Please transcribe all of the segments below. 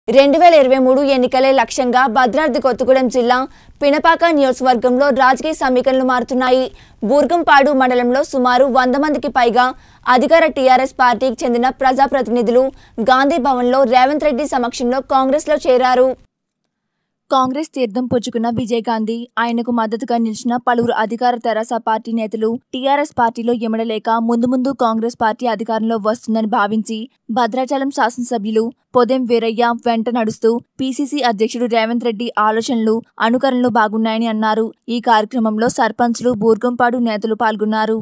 రెండు వేల ఇరవై మూడు ఎన్నికలే లక్ష్యంగా భద్రాద్రి కొత్తగూడెం జిల్లా పినపాక నియోజకవర్గంలో రాజకీయ సమీకరణలు మారుతున్నాయి బూర్గంపాడు మండలంలో సుమారు వంద మందికి పైగా అధికార టీఆర్ఎస్ పార్టీకి చెందిన ప్రజాప్రతినిధులు గాంధీ భవన్లో రేవంత్ రెడ్డి సమక్షంలో కాంగ్రెస్లో చేరారు కాంగ్రెస్ తీర్థం పుచ్చుకున్న విజయ్ గాంధీ ఆయనకు మద్దతుగా నిలిచిన పలువురు అధికార తెరాస పార్టీ నేతలు టీఆర్ఎస్ పార్టీలో ఎమడలేక ముందు ముందు కాంగ్రెస్ పార్టీ అధికారంలో వస్తుందని భావించి భద్రాచలం శాసనసభ్యులు పొదెం వీరయ్య వెంట నడుస్తూ పీసీసీ అధ్యక్షుడు రేవంత్ రెడ్డి ఆలోచనలు అనుకరణలు బాగున్నాయని అన్నారు ఈ కార్యక్రమంలో సర్పంచ్లు బూర్గంపాడు నేతలు పాల్గొన్నారు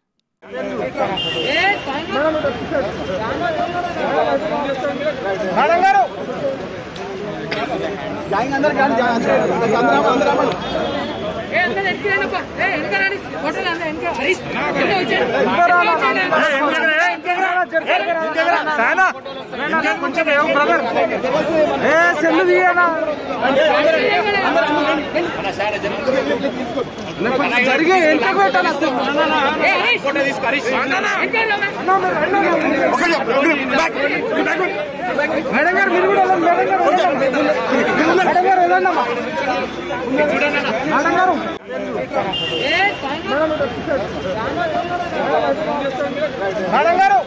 మేడం గారు జాయింగ్ అందరు కానీ అందరం అందరం ఏ అందరూ వెనక్కి రండప్పా. ఏ వెనక రండి. ఫోటోలు అందరూ వెనక. హరీష్, వెనక వచ్చేయండి. కొంచెం ఏమో బ్రదర్ ఏ సెల్లు తీయనా కొంచెం జరిగే ఎంత పెట్టాలి ఏ హరీష్, వెనక రమ్మా. మేడం గారు మీరు కూడా వెళ్ళండి మేడం గారు వెళ్ళండి. మేడం గారు వెళ్ళండి అమ్మా మేడం గారు ఏ సాయంత్రం మేడం గారు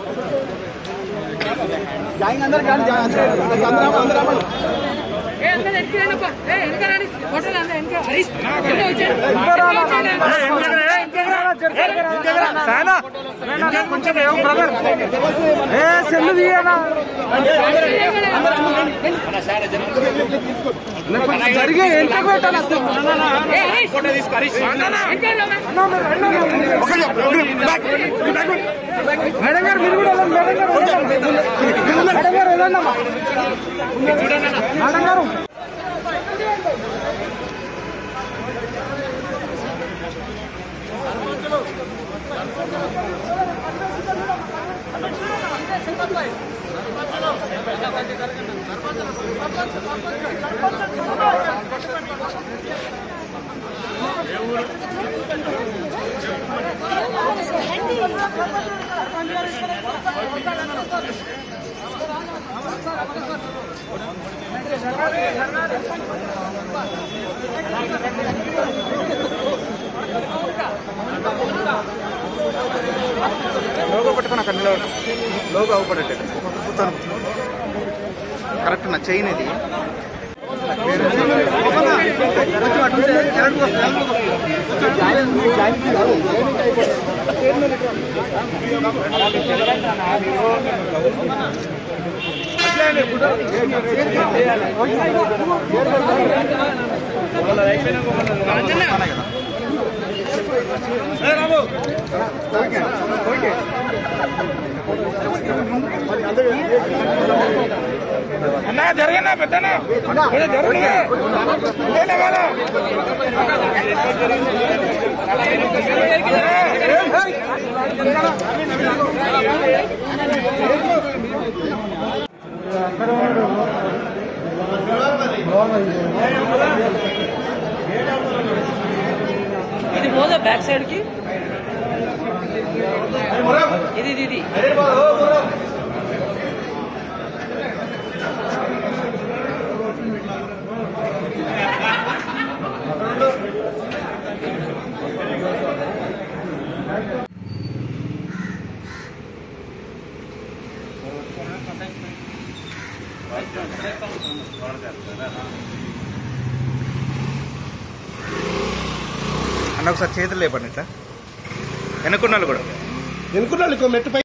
జాయింగ్ అందరు కానీ అందరం అందరం ఏ అందరూ వెనక్కి రండప్పా. ఏ వెనక రండి. ఫోటోలు అందరూ వెనక. హరీష్, వెనక వచ్చేయండి. కొంచెం ఏమో బ్రదర్ ఏ సెల్లు తీయనా కొంచెం జరిగే ఎంత పెట్టాలి ఏ హరీష్, వెనక రమ్మా. మేడం గారు మీరు కూడా వెళ్ళండి మేడం గారు వెళ్ళండి. మేడం గారు వెళ్ళండి అమ్మా మేడం గారు లోగో పట్టుకుని అక్కడ నిలబడు లోగో అవ్వబడేట కరెక్ట్ నా చైన్ ఇది అన్నా జరిగినా పెద్దనా జరిగినా ఇది పోదా బ్యాక్ సైడ్ కి ఇది ఇది ఇది అన్న ఒకసారి చేతులు లేపండి ఇట్లా వెనుకున్నాళ్ళు కూడా ఎనుకున్నాళ్ళు మెట్టు